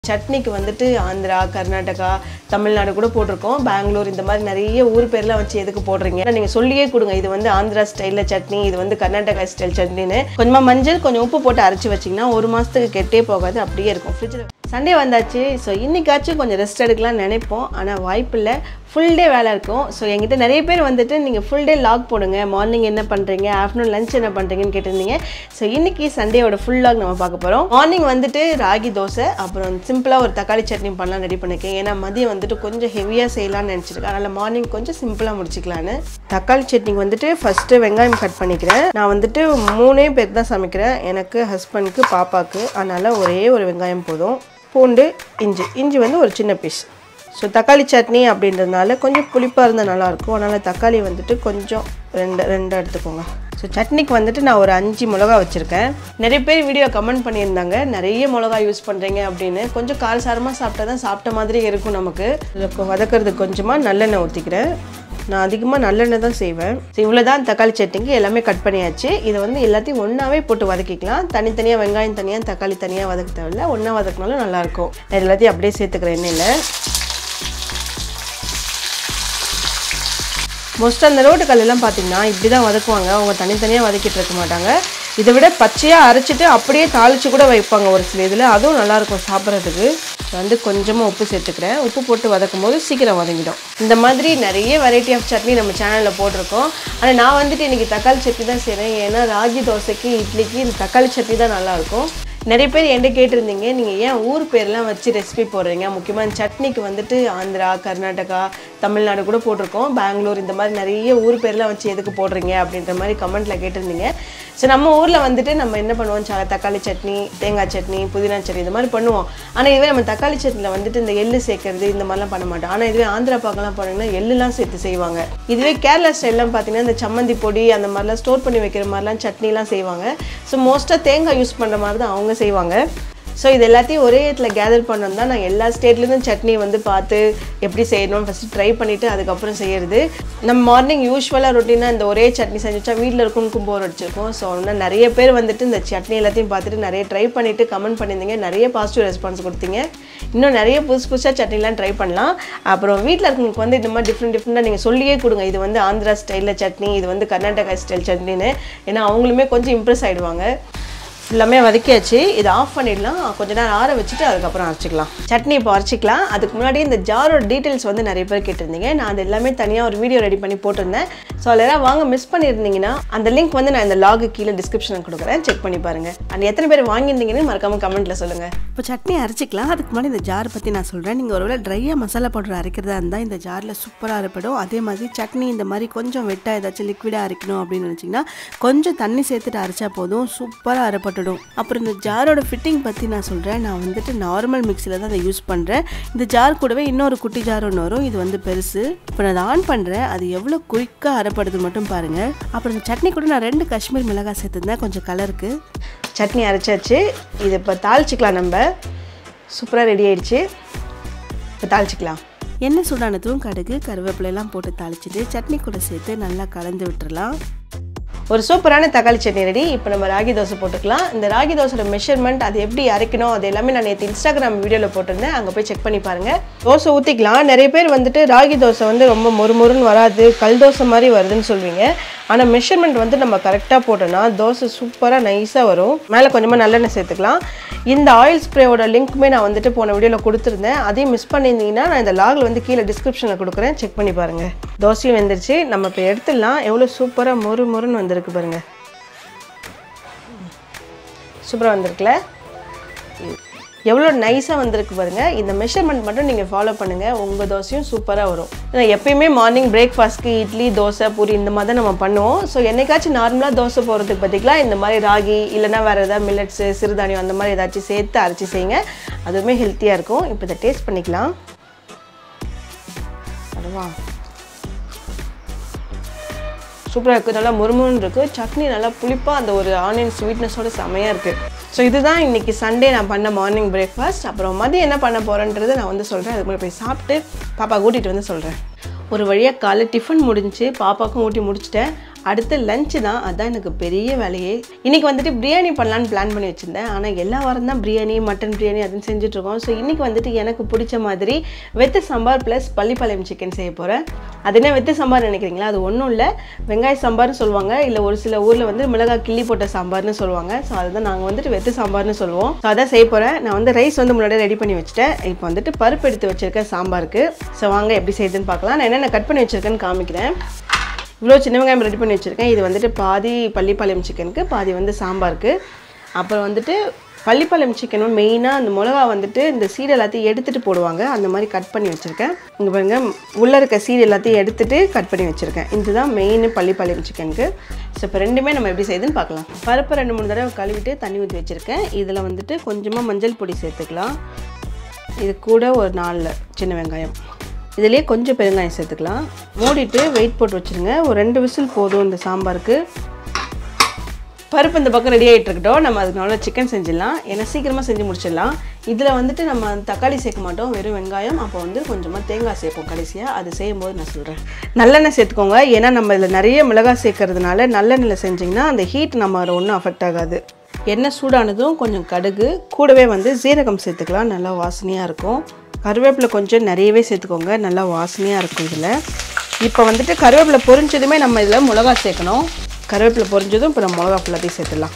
சட்னிக்கு வந்துட்டு ஆந்திரா கர்நாடகா தமிழ்நாடு கூட போட்டிருக்கோம் பெங்களூர் இந்த மாதிரி நிறைய ஊர் பேர்லாம் வச்சு எதுக்கு போடுறீங்க நீங்கள் சொல்லியே கொடுங்க இது வந்து ஆந்திரா ஸ்டைலில் சட்னி இது வந்து கர்நாடகா ஸ்டைல் சட்னின்னு கொஞ்சமாக மஞ்சள் கொஞ்சம் உப்பு போட்டு அரைச்சி வச்சிங்கன்னா ஒரு மாதத்துக்கு கெட்டே போகாது அப்படியே இருக்கும் ஃப்ரிட்ஜில் சண்டே வந்தாச்சு ஸோ இன்னைக்காச்சும் கொஞ்சம் ரெஸ்ட் எடுக்கலாம்னு நினைப்போம் ஆனால் வாய்ப்பு இல்லை ஃபுல் டே வேலை இருக்கும் ஸோ என்கிட்ட நிறைய பேர் வந்துட்டு நீங்கள் ஃபுல் டே லாக் போடுங்க மார்னிங் என்ன பண்ணுறீங்க ஆஃப்டர்நூன் லஞ்ச் என்ன பண்ணுறீங்கன்னு கேட்டிருந்தீங்க ஸோ இன்னைக்கு சண்டேவோட ஃபுல் லாக் நம்ம பார்க்க போகிறோம் மார்னிங் வந்துட்டு ராகி தோசை அப்புறம் சிம்பிளாக ஒரு தக்காளி சட்னி பண்ணலாம் ரெடி பண்ணிருக்கேன் ஏன்னா மதியம் வந்துட்டு கொஞ்சம் ஹெவியாக செய்யலாம்னு நினச்சிருக்கேன் அதனால் மார்னிங் கொஞ்சம் சிம்பிளாக முடிச்சிக்கலான்னு தக்காளி சட்னிக்கு வந்துட்டு ஃபஸ்ட்டு வெங்காயம் கட் பண்ணிக்கிறேன் நான் வந்துட்டு மூணே பேர் தான் சமைக்கிறேன் எனக்கு ஹஸ்பண்ட்க்கு பாப்பாவுக்கு அதனால் ஒரே ஒரு வெங்காயம் போதும் பூண்டு இஞ்சி இஞ்சி வந்து ஒரு சின்ன பீஸ் ஸோ தக்காளி சட்னி அப்படின்றதுனால கொஞ்சம் புளிப்பாக இருந்தால் நல்லாயிருக்கும் அதனால் தக்காளி வந்துட்டு கொஞ்சம் ரெண்டு ரெண்டு எடுத்துக்கோங்க ஸோ சட்னிக்கு வந்துட்டு நான் ஒரு அஞ்சு மிளகா வச்சுருக்கேன் நிறைய பேர் வீடியோ கமெண்ட் பண்ணியிருந்தாங்க நிறைய மிளகா யூஸ் பண்ணுறீங்க அப்படின்னு கொஞ்சம் காரசாரமாக சாப்பிட்டா தான் சாப்பிட்ட மாதிரி இருக்கும் நமக்கு இதுக்கு வதக்கிறதுக்கு கொஞ்சமாக நல்லெண்ணெய் ஊற்றிக்கிறேன் நான் அதிகமாக நல்லெண்ணெய் தான் செய்வேன் ஸோ இவ்வளோ தான் தக்காளி சட்னிக்கு எல்லாமே கட் பண்ணியாச்சு இதை வந்து எல்லாத்தையும் ஒன்றாவே போட்டு வதக்கிக்கலாம் தனித்தனியாக வெங்காயம் தனியாக தக்காளி தனியாக வதக்க தேவையில்ல ஒன்றா வதக்கினாலும் நல்லாயிருக்கும் நான் எல்லாத்தையும் அப்படியே சேர்த்துக்கிறேன் எண்ணெயில் மோஸ்ட் அந்த ரோட்டு கல்லெல்லாம் பார்த்தீங்கன்னா இப்படி தான் வதக்குவாங்க அவங்க தனித்தனியாக வதக்கிட்டு இருக்க மாட்டாங்க இதை விட பச்சையாக அரைச்சிட்டு அப்படியே தாளித்து கூட வைப்பாங்க ஒரு சில இதில் அதுவும் நல்லாயிருக்கும் சாப்பிட்றதுக்கு வந்து கொஞ்சமாக உப்பு சேர்த்துக்கிறேன் உப்பு போட்டு வதக்கும் போது சீக்கிரம் வதங்கிடும் இந்த மாதிரி நிறைய வெரைட்டி ஆஃப் சட்னி நம்ம சேனலில் போட்டிருக்கோம் ஆனால் நான் வந்துட்டு இன்றைக்கி தக்காளி சட்னி தான் செய்கிறேன் ஏன்னா ராகி தோசைக்கு இட்லிக்கு இந்த தக்காளி சட்னி தான் நல்லாயிருக்கும் நிறைய பேர் என்கிட்ட கேட்டிருந்தீங்க நீங்கள் ஏன் ஊர் பேர்லாம் வச்சு ரெசிபி போடுறீங்க முக்கியமாக இந்த சட்னிக்கு வந்துட்டு ஆந்திரா கர்நாடகா தமிழ்நாடு கூட போட்டிருக்கோம் பெங்களூர் இந்த மாதிரி நிறைய ஊர் பேர்லாம் வச்சு எதுக்கு போடுறீங்க அப்படின்ற மாதிரி கமெண்ட்டில் கேட்டிருந்தீங்க ஸோ நம்ம ஊரில் வந்துட்டு நம்ம என்ன பண்ணுவோம் ச தக்காளி சட்னி தேங்காய் சட்னி புதினா சட்னி இந்த மாதிரி பண்ணுவோம் ஆனால் இதுவே நம்ம தக்காளி சட்னியில் வந்துட்டு இந்த எள்ளு சேர்க்கறது இந்த மாதிரிலாம் பண்ண மாட்டோம் ஆனால் இதுவே ஆந்திரா பக்கம்லாம் போனீங்கன்னா எள்ளுலாம் சேர்த்து செய்வாங்க இதுவே கேரளா ஸ்டைல்லாம் பார்த்தீங்கன்னா இந்த சம்மந்தி பொடி அந்த மாதிரிலாம் ஸ்டோர் பண்ணி வைக்கிற மாதிரிலாம் சட்னிலாம் செய்வாங்க ஸோ மோஸ்ட்டாக தேங்காய் யூஸ் பண்ணுற மாதிரி தான் அவங்க செய்வாங்க ஸோ இது எல்லாத்தையும் ஒரே இடத்துல கேதர் பண்ணணும் தான் நான் எல்லா ஸ்டேட்லேருந்தும் சட்னி வந்து பார்த்து எப்படி செய்யணும்னு ஃபஸ்ட்டு ட்ரை பண்ணிவிட்டு அதுக்கப்புறம் செய்யறது நம்ம மார்னிங் யூஸ்வலாக ரொட்டீனாக இந்த ஒரே சட்னி செஞ்சுச்சா வீட்டில் இருக்கணும் போர் அடிச்சிருக்கோம் ஸோ இன்னும் நிறைய பேர் வந்துட்டு இந்த சட்னி எல்லாத்தையும் பார்த்துட்டு நிறைய ட்ரை பண்ணிவிட்டு கமெண்ட் பண்ணியிருந்தீங்க நிறைய பாசிட்டிவ் ரெஸ்பான்ஸ் கொடுத்தீங்க இன்னும் நிறைய புதுசு புதுசாக சட்னிலாம் ட்ரை பண்ணலாம் அப்புறம் வீட்டில் இருக்கவங்களுக்கு வந்து இந்த மாதிரி டிஃப்ரெண்ட் டிஃப்ரெண்ட்டாக நீங்கள் சொல்லியே கொடுங்க இது வந்து ஆந்திரா ஸ்டைலில் சட்னி இது வந்து கர்நாடகா ஸ்டைல் சட்னின்னு ஏன்னா அவங்களுமே கொஞ்சம் இம்ப்ரெஸ் ஆகிடுவாங்க எல்லாமே வதக்கியாச்சு இதை ஆஃப் பண்ணிடலாம் கொஞ்ச நேரம் ஆற வச்சுட்டு அதுக்கப்புறம் அரைச்சிக்கலாம் சட்னி இப்போ அரைச்சிக்கலாம் அதுக்கு முன்னாடி இந்த ஜாரோட டீட்டெயில்ஸ் வந்து நிறைய பேர் கேட்டிருந்தீங்க நான் அது எல்லாமே தனியாக ஒரு வீடியோ ரெடி பண்ணி போட்டிருந்தேன் ஸோ அதில் யாராவது வாங்க மிஸ் பண்ணியிருந்தீங்கன்னா அந்த லிங்க் வந்து நான் இந்த லாகு கீழே டிஸ்கிரிப்ஷனில் கொடுக்குறேன் செக் பண்ணி பாருங்கள் அண்ட் எத்தனை பேர் வாங்கியிருந்தீங்கன்னு மறக்காமல் கமெண்ட்டில் சொல்லுங்கள் இப்போ சட்னி அரைச்சிக்கலாம் அதுக்கு முன்னாடி இந்த ஜார் பற்றி நான் சொல்கிறேன் நீங்கள் ஒருவேளை ட்ரையாக மசாலா பவுடர் அரைக்கிறதா இருந்தால் இந்த ஜாரில் சூப்பராக அரைப்படும் அதே மாதிரி சட்னி இந்த மாதிரி கொஞ்சம் வெட்டாக ஏதாச்சும் லிக்விடாக அரைக்கணும் அப்படின்னு நினச்சிங்கன்னா கொஞ்சம் தண்ணி சேர்த்துட்டு அரைச்சா போதும் சூப்பராக அரைப்பட்டுடும் அப்புறம் இந்த ஜாரோட ஃபிட்டிங் பற்றி நான் சொல்கிறேன் நான் வந்துட்டு நார்மல் மிக்சியில் தான் அதை யூஸ் பண்ணுறேன் இந்த ஜார் கூடவே இன்னொரு குட்டி ஜார் ஒன்று வரும் இது வந்து பெருசு இப்போ நான் அதை ஆன் பண்ணுறேன் அது எவ்வளோ குயிக்காக அரைப்படுது மட்டும் பாருங்கள் அப்புறம் இந்த சட்னி கூட நான் ரெண்டு காஷ்மீர் மிளகாய் சேர்த்துருந்தேன் கொஞ்சம் கலருக்கு சட்னி அரைச்சாச்சு இது இப்போ தாளிச்சிக்கலாம் நம்ம சூப்பராக ரெடி ஆயிடுச்சு இப்போ தாளிச்சிக்கலாம் எண்ணெய் சூடானதும் கடுகு கருவேப்பிலையெல்லாம் போட்டு தாளிச்சிட்டு சட்னி கூட சேர்த்து நல்லா கலந்து விட்டுறலாம் ஒரு சூப்பரான தக்காளி சட்னி ரெடி இப்போ நம்ம ராகி தோசை போட்டுக்கலாம் இந்த ராகி தோசையோட மெஷர்மெண்ட் அது எப்படி அரைக்கணும் அது எல்லாமே நான் நேற்று இன்ஸ்டாகிராம் வீடியோவில் போட்டிருந்தேன் அங்கே போய் செக் பண்ணி பாருங்கள் தோசை ஊற்றிக்கலாம் நிறைய பேர் வந்துட்டு ராகி தோசை வந்து ரொம்ப மொறுமொறுன்னு வராது கல் தோசை மாதிரி வருதுன்னு சொல்வீங்க ஆனால் மெஷர்மெண்ட் வந்து நம்ம கரெக்டாக போட்டோன்னா தோசை சூப்பராக நைஸாக வரும் மேலே கொஞ்சமாக நல்லெண்ணெய் சேர்த்துக்கலாம் இந்த ஆயில் ஸ்ப்ரேவோட லிங்க்குமே நான் வந்துட்டு போன வீடியோவில் கொடுத்துருந்தேன் அதையும் மிஸ் பண்ணியிருந்தீங்கன்னா நான் இந்த லாகில் வந்து கீழே டிஸ்கிரிப்ஷனில் கொடுக்குறேன் செக் பண்ணி பாருங்கள் தோசையும் வெந்துருச்சு நம்ம இப்போ எடுத்துடலாம் எவ்வளோ சூப்பராக மொறு மொறுன்னு வந்திருக்கு பாருங்கள் சூப்பராக வந்திருக்குல்ல எவ்வளோ நைஸாக வந்திருக்கு பாருங்க இந்த மெஷர்மெண்ட் மட்டும் நீங்கள் ஃபாலோ பண்ணுங்கள் உங்கள் தோசையும் சூப்பராக வரும் ஏன்னா எப்பயுமே மார்னிங் பிரேக்ஃபாஸ்ட்க்கு இட்லி தோசை பூரி இந்த மாதிரி தான் நம்ம பண்ணுவோம் ஸோ என்னைக்காச்சும் நார்மலாக தோசை போடுறதுக்கு பதிலாக இந்த மாதிரி ராகி இல்லைனா வேறு ஏதாவது மில்லட்ஸு சிறுதானியம் அந்த மாதிரி ஏதாச்சும் சேர்த்து அரைச்சி செய்யுங்க அதுவுமே ஹெல்த்தியாக இருக்கும் இப்போ இதை டேஸ்ட் பண்ணிக்கலாம் அதுவா சூப்பராக இருக்குது நல்லா முறுமுறுன்னு இருக்குது சட்னி நல்லா புளிப்பாக அந்த ஒரு ஆனியன் ஸ்வீட்னஸோட செமையாக இருக்குது ஸோ இதுதான் இன்றைக்கி சண்டே நான் பண்ண மார்னிங் பிரேக்ஃபாஸ்ட் அப்புறம் மதியம் என்ன பண்ண போகிறேன்றது நான் வந்து சொல்கிறேன் அதுக்கு முன்னாடி போய் சாப்பிட்டு பாப்பா கூட்டிகிட்டு வந்து சொல்கிறேன் ஒரு வழியாக காலை டிஃபன் முடிஞ்சு பாப்பாவுக்கும் ஊட்டி முடிச்சிட்டேன் அடுத்து லஞ்சு தான் அதான் எனக்கு பெரிய வேலையே இன்னைக்கு வந்துட்டு பிரியாணி பண்ணலான்னு பிளான் பண்ணி வச்சுருந்தேன் ஆனால் எல்லா வாரம் தான் பிரியாணி மட்டன் பிரியாணி அதுன்னு செஞ்சுட்ருக்கோம் ஸோ இன்னைக்கு வந்துட்டு எனக்கு பிடிச்ச மாதிரி வெத்து சாம்பார் ப்ளஸ் பள்ளிப்பாளையம் சிக்கன் செய்ய போகிறேன் அது என்ன வெத்து சாம்பார் நினைக்கிறீங்களா அது ஒன்றும் இல்லை வெங்காய சாம்பார்னு சொல்லுவாங்க இல்லை ஒரு சில ஊரில் வந்து மிளகாய் கிள்ளி போட்ட சாம்பார்னு சொல்லுவாங்க ஸோ அதுதான் நாங்கள் வந்துட்டு வெத்து சாம்பார்னு சொல்லுவோம் ஸோ அதான் செய்ய போகிறேன் நான் வந்து ரைஸ் வந்து முன்னாடியே ரெடி பண்ணி வச்சுட்டேன் இப்போ வந்துட்டு பருப்பு எடுத்து வச்சிருக்கேன் சாம்பாருக்கு ஸோ வாங்க எப்படி செய்யுதுன்னு பார்க்கலாம் நான் என்னென்ன கட் பண்ணி வச்சிருக்கேன்னு காமிக்கிறேன் இவ்வளோ சின்ன வெங்காயம் ரெடி பண்ணி வச்சுருக்கேன் இது வந்துட்டு பாதி பள்ளிப்பாளையம் சிக்கனுக்கு பாதி வந்து சாம்பாருக்கு அப்புறம் வந்துட்டு பள்ளிப்பாளையம் சிக்கனும் மெயினாக அந்த மிளகா வந்துட்டு இந்த சீடு எல்லாத்தையும் எடுத்துகிட்டு போடுவாங்க அந்த மாதிரி கட் பண்ணி வச்சுருக்கேன் இங்கே பாருங்க உள்ளே இருக்க சீடு எல்லாத்தையும் எடுத்துகிட்டு கட் பண்ணி வச்சுருக்கேன் இதுதான் மெயின் பள்ளிப்பாளையம் சிக்கனுக்கு ஸோ இப்போ ரெண்டுமே நம்ம எப்படி செய்யுதுன்னு பார்க்கலாம் பருப்பை ரெண்டு மூணு தடவை கழுவிட்டு தண்ணி ஊற்றி வச்சுருக்கேன் இதில் வந்துட்டு கொஞ்சமாக மஞ்சள் பொடி சேர்த்துக்கலாம் இது கூட ஒரு நாலு சின்ன வெங்காயம் இதுலேயே கொஞ்சம் பெருங்காயம் சேர்த்துக்கலாம் மூடிட்டு வெயிட் போட்டு வச்சுருங்க ஒரு ரெண்டு விசில் போதும் இந்த சாம்பாருக்கு பருப்பு இந்த பக்கம் ரெடி ஆகிட்டு இருக்கட்டும் நம்ம அதுக்கு நல்லா சிக்கன் செஞ்சிடலாம் ஏன்னா சீக்கிரமாக செஞ்சு முடிச்சிடலாம் இதில் வந்துட்டு நம்ம தக்காளி சேர்க்க மாட்டோம் வெறும் வெங்காயம் அப்போ வந்து கொஞ்சமாக தேங்காய் சேர்ப்போம் கடைசியாக அது செய்யும்போது நான் சொல்கிறேன் நல்லெண்ணெய் சேர்த்துக்கோங்க ஏன்னா நம்ம இதில் நிறைய மிளகாய் சேர்க்கறதுனால நல்லெண்ணெயில் செஞ்சிங்கன்னா அந்த ஹீட் நம்ம ஒன்றும் அஃபெக்ட் ஆகாது எண்ணெய் சூடானதும் கொஞ்சம் கடுகு கூடவே வந்து சீரகம் சேர்த்துக்கலாம் நல்லா வாசனையாக இருக்கும் கருவேப்பிலை கொஞ்சம் நிறையவே சேர்த்துக்கோங்க நல்லா வாசனையாக இருக்கும் இதில் இப்போ வந்துட்டு கருவேப்பிலை பொரிஞ்சதுமே நம்ம இதில் மிளகா சேர்க்கணும் கருவேப்பிலை பொரிஞ்சதும் இப்போ நம்ம மிளகா ஃபுல்லாத்தையும் சேர்த்துடலாம்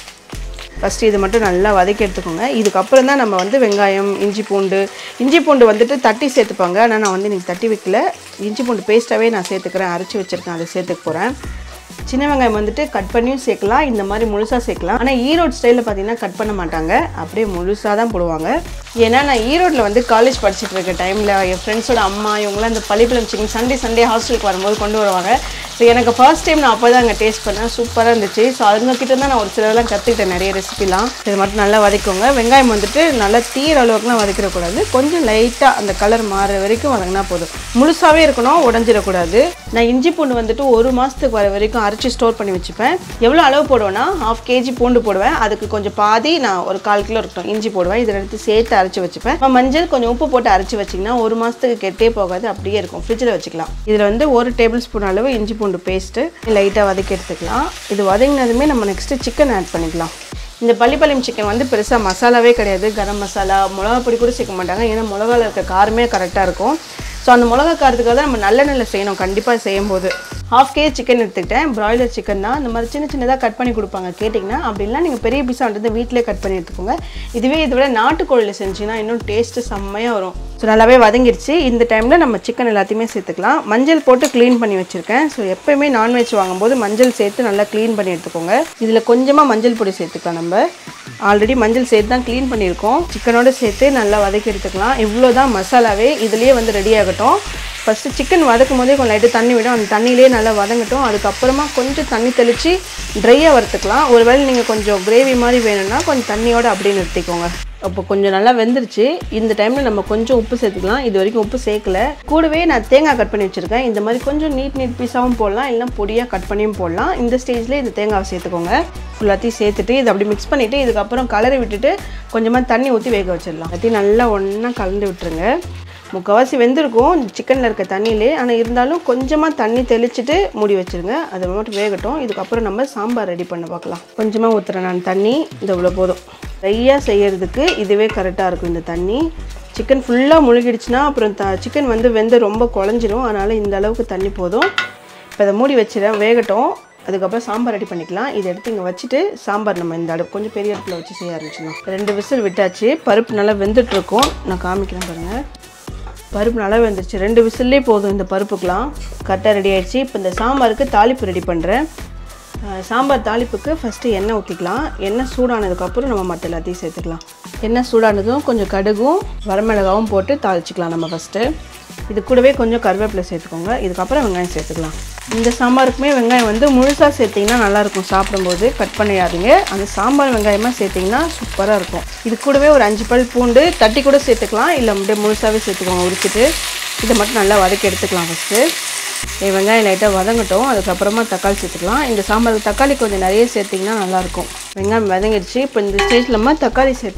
ஃபஸ்ட்டு இது மட்டும் நல்லா வதக்கி எடுத்துக்கோங்க இதுக்கப்புறம் தான் நம்ம வந்து வெங்காயம் இஞ்சி பூண்டு இஞ்சி பூண்டு வந்துட்டு தட்டி சேர்த்துப்பாங்க ஆனால் நான் வந்து இன்றைக்கி தட்டி வைக்கல இஞ்சி பூண்டு பேஸ்ட்டாகவே நான் சேர்த்துக்கிறேன் அரைச்சி வச்சுருக்கேன் அதை சேர்த்துக்க போகிறேன் சின்ன வெங்காயம் வந்துட்டு கட் பண்ணியும் சேர்க்கலாம் இந்த மாதிரி முழுசாக சேர்க்கலாம் ஆனால் ஈரோடு ஸ்டைலில் பார்த்தீங்கன்னா கட் பண்ண மாட்டாங்க அப்படியே முழுசாக தான் போடுவாங்க ஏன்னா நான் ஈரோட்டில் வந்து காலேஜ் படிச்சுட்டு இருக்க டைமில் என் ஃப்ரெண்ட்ஸோட அம்மா இவங்களாம் இந்த பள்ளிப்பழம் சிக்கன் சண்டே சண்டே ஹாஸ்டலுக்கு வரும்போது கொண்டு வருவாங்க ஸோ எனக்கு ஃபர்ஸ்ட் டைம் நான் அப்போ தான் அங்கே டேஸ்ட் பண்ணேன் சூப்பராக இருந்துச்சு ஸோ அதுங்கக்கிட்ட தான் நான் ஒரு சிலதெல்லாம் கற்றுக்கிட்டேன் நிறைய ரெசிபிலாம் இது மட்டும் நல்லா வதக்குங்க வெங்காயம் வந்துட்டு நல்லா தீர அளவுக்குலாம் வதக்கிடக்கூடாது கொஞ்சம் லைட்டாக அந்த கலர் மாறுற வரைக்கும் வதங்கினா போதும் முழுசாகவே இருக்கணும் உடஞ்சிடக்கூடாது நான் இஞ்சி பூண்டு வந்துட்டு ஒரு மாதத்துக்கு வர வரைக்கும் அரைச்சி ஸ்டோர் பண்ணி வச்சுப்பேன் எவ்வளோ அளவு போடுவேன்னா ஹாஃப் கேஜி பூண்டு போடுவேன் அதுக்கு கொஞ்சம் பாதி நான் ஒரு கால் கிலோ இருக்கட்டும் இஞ்சி போடுவேன் இதில் எடுத்து சேர்த்து அரைச்சி வச்சுப்பேன் அப்புறம் மஞ்சள் கொஞ்சம் உப்பு போட்டு அரைச்சி வச்சிங்கன்னா ஒரு மாதத்துக்கு கெட்டே போகாது அப்படியே இருக்கும் ஃப்ரிட்ஜில் வச்சுக்கலாம் இதில் வந்து ஒரு டேபிள் ஸ்பூன் அளவு இஞ்சி பூண்டு பேஸ்ட்டு லைட்டாக வதக்கி எடுத்துக்கலாம் இது வதங்கினதுமே நம்ம நெக்ஸ்ட்டு சிக்கன் ஆட் பண்ணிக்கலாம் இந்த பள்ளிப்பாளையம் சிக்கன் வந்து பெருசாக மசாலாவே கிடையாது கரம் மசாலா மிளகா பொடி கூட சேர்க்க மாட்டாங்க ஏன்னா மிளகால இருக்க காரமே கரெக்டாக இருக்கும் ஸோ அந்த மிளகா காரத்துக்காக தான் நம்ம நல்லெண்ணெயில் செய்யணும் கண்டிப்பாக செய்யும் போது ஹாஃப் கேஜி சிக்கன் எடுத்துக்கிட்டேன் பிராய்லர் சிக்கன் தான் இந்த மாதிரி சின்ன சின்னதாக கட் பண்ணி கொடுப்பாங்க கேட்டிங்கன்னா அப்படின்னா நீங்கள் பெரிய பீஸான்றது வீட்டிலே கட் பண்ணி எடுத்துக்கோங்க இதுவே இதை விட நாட்டுக்கோழியில் செஞ்சிங்கன்னா இன்னும் டேஸ்ட்டு செம்மையாக வரும் ஸோ நல்லாவே வதங்கிடுச்சு இந்த டைமில் நம்ம சிக்கன் எல்லாத்தையுமே சேர்த்துக்கலாம் மஞ்சள் போட்டு க்ளீன் பண்ணி வச்சுருக்கேன் ஸோ எப்போயுமே நான்வெஜ் வாங்கும்போது மஞ்சள் சேர்த்து நல்லா க்ளீன் பண்ணி எடுத்துக்கோங்க இதில் கொஞ்சமாக மஞ்சள் பொடி சேர்த்துக்கலாம் நம்ம ஆல்ரெடி மஞ்சள் சேர்த்து தான் க்ளீன் பண்ணியிருக்கோம் சிக்கனோடு சேர்த்து நல்லா வதக்கி எடுத்துக்கலாம் இவ்வளோ தான் மசாலாவே இதுலேயே வந்து ரெடி ஆகட்டும் ஃபஸ்ட்டு சிக்கன் வதக்கும் போதே கொஞ்சம் லைட்டு தண்ணி விடும் அந்த தண்ணியிலே நல்லா வதங்கட்டும் அதுக்கப்புறமா கொஞ்சம் தண்ணி தெளித்து ட்ரையாக வறுத்துக்கலாம் ஒருவேளை நீங்கள் கொஞ்சம் கிரேவி மாதிரி வேணும்னா கொஞ்சம் தண்ணியோடு அப்படியே நிறுத்திக்கோங்க அப்போ கொஞ்சம் நல்லா வெந்துருச்சு இந்த டைமில் நம்ம கொஞ்சம் உப்பு சேர்த்துக்கலாம் இது வரைக்கும் உப்பு சேர்க்கல கூடவே நான் தேங்காய் கட் பண்ணி வச்சுருக்கேன் இந்த மாதிரி கொஞ்சம் நீட் நீட் பீஸாகவும் போடலாம் இல்லைனா பொடியாக கட் பண்ணியும் போடலாம் இந்த ஸ்டேஜில் இந்த தேங்காவை சேர்த்துக்கோங்க ஃபுல்லாத்தையும் சேர்த்துட்டு இதை அப்படி மிக்ஸ் பண்ணிவிட்டு இதுக்கப்புறம் கலரை விட்டுட்டு கொஞ்சமாக தண்ணி ஊற்றி வேக வச்சிடலாம் எல்லாத்தையும் நல்லா ஒன்றா கலந்து விட்டுருங்க முக்கால்வாசி வெந்திருக்கும் சிக்கனில் இருக்க தண்ணியிலே ஆனால் இருந்தாலும் கொஞ்சமாக தண்ணி தெளிச்சிட்டு மூடி வச்சுருங்க அது மட்டும் வேகட்டும் இதுக்கப்புறம் நம்ம சாம்பார் ரெடி பண்ண பார்க்கலாம் கொஞ்சமாக ஊற்றுறேன் நான் தண்ணி இந்த இவ்வளோ போதும் ட்ரையாக செய்யறதுக்கு இதுவே கரெக்டாக இருக்கும் இந்த தண்ணி சிக்கன் ஃபுல்லாக முழுகிடுச்சுன்னா அப்புறம் த சிக்கன் வந்து வெந்து ரொம்ப குழஞ்சிரும் அதனால் இந்த அளவுக்கு தண்ணி போதும் இப்போ இதை மூடி வச்சிடறேன் வேகட்டும் அதுக்கப்புறம் சாம்பார் ரெடி பண்ணிக்கலாம் இதை எடுத்து இங்கே வச்சுட்டு சாம்பார் நம்ம இந்த அடுப்பு கொஞ்சம் பெரிய அடுப்பில் வச்சு செய்ய ஆரம்பிச்சிடலாம் ரெண்டு விசில் விட்டாச்சு பருப்பு நல்லா வெந்துட்டுருக்கும் நான் காமிக்கிறேன் பாருங்கள் பருப்பு நல்லா வெந்துருச்சு ரெண்டு விசில்லே போதும் இந்த பருப்புக்கெலாம் கரெக்டாக ரெடி ஆயிடுச்சு இப்போ இந்த சாம்பாருக்கு தாளிப்பு ரெடி பண்ணுறேன் அஹ் சாம்பார் தாளிப்புக்கு ஃபஸ்ட்டு எண்ணெய் ஊற்றிக்கலாம் எண்ணெய் சூடானதுக்கப்புறம் நம்ம மற்ற எல்லாத்தையும் சேர்த்துக்கலாம் எண்ணெய் சூடானதும் கொஞ்சம் கடுகும் வரமிளகாவும் போட்டு தாளிச்சிக்கலாம் நம்ம ஃபஸ்ட்டு இது கூடவே கொஞ்சம் கருவேப்பிலை சேர்த்துக்கோங்க இதுக்கப்புறம் வெங்காயம் சேர்த்துக்கலாம் இந்த சாம்பாருக்குமே வெங்காயம் வந்து முழுசாக சேர்த்திங்கன்னா நல்லாயிருக்கும் சாப்பிடும்போது கட் பண்ணிடாதீங்க அந்த சாம்பார் வெங்காயமாக சேர்த்திங்கன்னா சூப்பராக இருக்கும் இது கூடவே ஒரு அஞ்சு பல் பூண்டு தட்டி கூட சேர்த்துக்கலாம் இல்லை அப்படியே முழுசாகவே சேர்த்துக்கோங்க உரிச்சிட்டு இதை மட்டும் நல்லா வதக்கி எடுத்துக்கலாம் ஃபஸ்ட்டு என் வெங்காயம் லைட்டாக வதங்கட்டும் அதுக்கப்புறமா தக்காளி சேர்த்துக்கலாம் இந்த சாம்பாருக்கு தக்காளி கொஞ்சம் நிறைய சேர்த்திங்கன்னா நல்லாயிருக்கும் வெங்காயம் வதங்கிடுச்சு இப்போ இந்த ஸ்டேஜில் நம்ம தக்காளி சேர்த்துக்கலாம்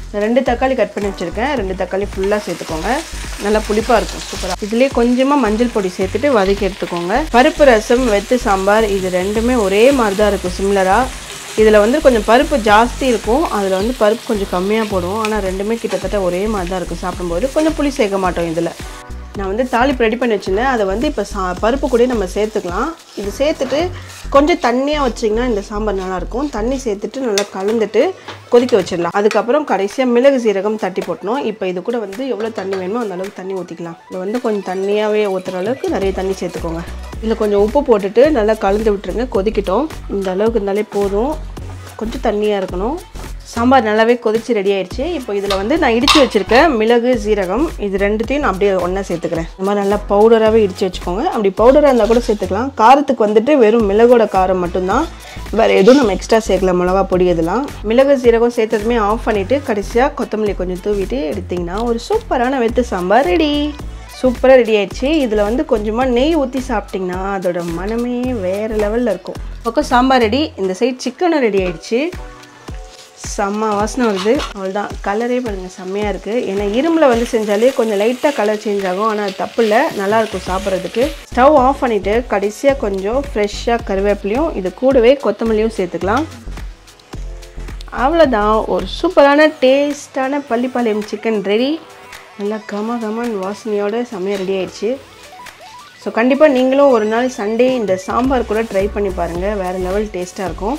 ரெண்டு தக்காளி கட் பண்ணி வச்சுருக்கேன் ரெண்டு தக்காளி ஃபுல்லாக சேர்த்துக்கோங்க நல்லா புளிப்பாக இருக்கும் சூப்பராக இதுலேயே கொஞ்சமாக மஞ்சள் பொடி சேர்த்துட்டு வதக்கி எடுத்துக்கோங்க பருப்பு ரசம் வெத்து சாம்பார் இது ரெண்டுமே ஒரே மாதிரி தான் இருக்கும் சிம்லராக இதில் வந்து கொஞ்சம் பருப்பு ஜாஸ்தி இருக்கும் அதில் வந்து பருப்பு கொஞ்சம் கம்மியாக போடுவோம் ஆனால் ரெண்டுமே கிட்டத்தட்ட ஒரே மாதிரி தான் இருக்கும் சாப்பிடும்போது கொஞ்சம் புளி சேர்க்க மாட்டோம் இதில் நான் வந்து தாளிப்பு ரெடி பண்ணி வச்சுருந்தேன் அதை வந்து இப்போ சா பருப்பு கூட நம்ம சேர்த்துக்கலாம் இது சேர்த்துட்டு கொஞ்சம் தண்ணியாக வச்சிங்கன்னா இந்த சாம்பார் நல்லாயிருக்கும் தண்ணி சேர்த்துட்டு நல்லா கலந்துட்டு கொதிக்க வச்சிடலாம் அதுக்கப்புறம் கடைசியாக மிளகு சீரகம் தட்டி போட்டணும் இப்போ இது கூட வந்து எவ்வளோ தண்ணி வேணுமோ அந்த அளவுக்கு தண்ணி ஊற்றிக்கலாம் இதில் வந்து கொஞ்சம் தண்ணியாகவே ஊற்றுற அளவுக்கு நிறைய தண்ணி சேர்த்துக்கோங்க இதில் கொஞ்சம் உப்பு போட்டுட்டு நல்லா கலந்து விட்டுருங்க கொதிக்கட்டும் இந்த அளவுக்கு இருந்தாலே போதும் கொஞ்சம் தண்ணியாக இருக்கணும் சாம்பார் நல்லாவே கொதிச்சு ரெடி ஆயிடுச்சு இப்போ இதில் வந்து நான் இடித்து வச்சுருக்கேன் மிளகு சீரகம் இது ரெண்டுத்தையும் நான் அப்படியே ஒன்றா சேர்த்துக்கிறேன் இந்த மாதிரி நல்லா பவுடராகவே இடித்து வச்சுக்கோங்க அப்படி பவுடராக இருந்தால் கூட சேர்த்துக்கலாம் காரத்துக்கு வந்துட்டு வெறும் மிளகோட காரம் மட்டும்தான் வேறு எதுவும் நம்ம எக்ஸ்ட்ரா சேர்க்கல மிளகா பொடி இதெல்லாம் மிளகு சீரகம் சேர்த்ததுமே ஆஃப் பண்ணிவிட்டு கடைசியாக கொத்தமல்லி கொஞ்சம் தூவிட்டு எடுத்திங்கன்னா ஒரு சூப்பரான வெத்து சாம்பார் ரெடி சூப்பராக ரெடி ஆயிடுச்சு இதில் வந்து கொஞ்சமாக நெய் ஊற்றி சாப்பிட்டிங்கன்னா அதோட மனமே வேறு லெவலில் இருக்கும் பக்கம் சாம்பார் ரெடி இந்த சைட் சிக்கனும் ரெடி ஆயிடுச்சு செம்ம வாசனை வருது அவ்வளோதான் கலரே பாருங்கள் செம்மையாக இருக்குது ஏன்னா இரும்பில் வந்து செஞ்சாலே கொஞ்சம் லைட்டாக கலர் சேஞ்ச் ஆகும் ஆனால் அது தப்பு இல்லை நல்லாயிருக்கும் சாப்பிட்றதுக்கு ஸ்டவ் ஆஃப் பண்ணிவிட்டு கடைசியாக கொஞ்சம் ஃப்ரெஷ்ஷாக கருவேப்பிலையும் இது கூடவே கொத்தமல்லியும் சேர்த்துக்கலாம் அவ்வளோதான் ஒரு சூப்பரான டேஸ்டான பள்ளிப்பாளையம் சிக்கன் ரெடி நல்லா கம கமன் வாசனையோட செம்மையாக ரெடி ஆயிடுச்சு ஸோ கண்டிப்பாக நீங்களும் ஒரு நாள் சண்டே இந்த சாம்பார் கூட ட்ரை பண்ணி பாருங்கள் வேறு லெவல் டேஸ்ட்டாக இருக்கும்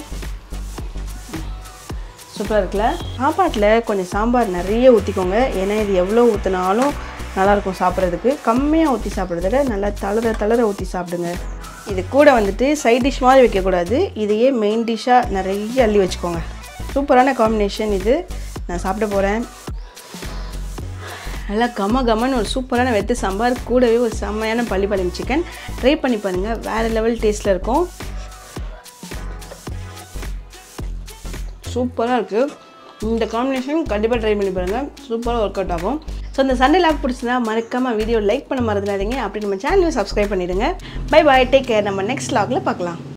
சூப்பராக இருக்குல்ல சாப்பாட்டில் கொஞ்சம் சாம்பார் நிறைய ஊற்றிக்கோங்க ஏன்னா இது எவ்வளோ ஊற்றினாலும் நல்லாயிருக்கும் சாப்பிட்றதுக்கு கம்மியாக ஊற்றி சாப்பிட்றத விட நல்லா தளர தளர ஊற்றி சாப்பிடுங்க இது கூட வந்துட்டு சைட் டிஷ் மாதிரி வைக்கக்கூடாது இதையே மெயின் டிஷ்ஷாக நிறைய அள்ளி வச்சுக்கோங்க சூப்பரான காம்பினேஷன் இது நான் சாப்பிட போகிறேன் நல்லா கம கமன்னு ஒரு சூப்பரான வெத்து சாம்பார் கூடவே ஒரு செம்மையான பள்ளிப்பாளையம் சிக்கன் ட்ரை பண்ணி பாருங்கள் வேறு லெவல் டேஸ்ட்டில் இருக்கும் சூப்பராக இருக்குது இந்த காம்பினேஷன் கண்டிப்பாக ட்ரை பண்ணி பாருங்கள் சூப்பராக ஒர்க் அவுட் ஆகும் ஸோ இந்த சண்டே லாக் பிடிச்சிருந்தா மறக்காமல் வீடியோ லைக் பண்ண மறந்துடாதீங்க அப்படி நம்ம சேனலையும் சப்ஸ்கிரைப் பண்ணிடுங்க பை பாய் டேக் கேர் நம்ம நெக்ஸ்ட் லாகில் பார்க்கலாம்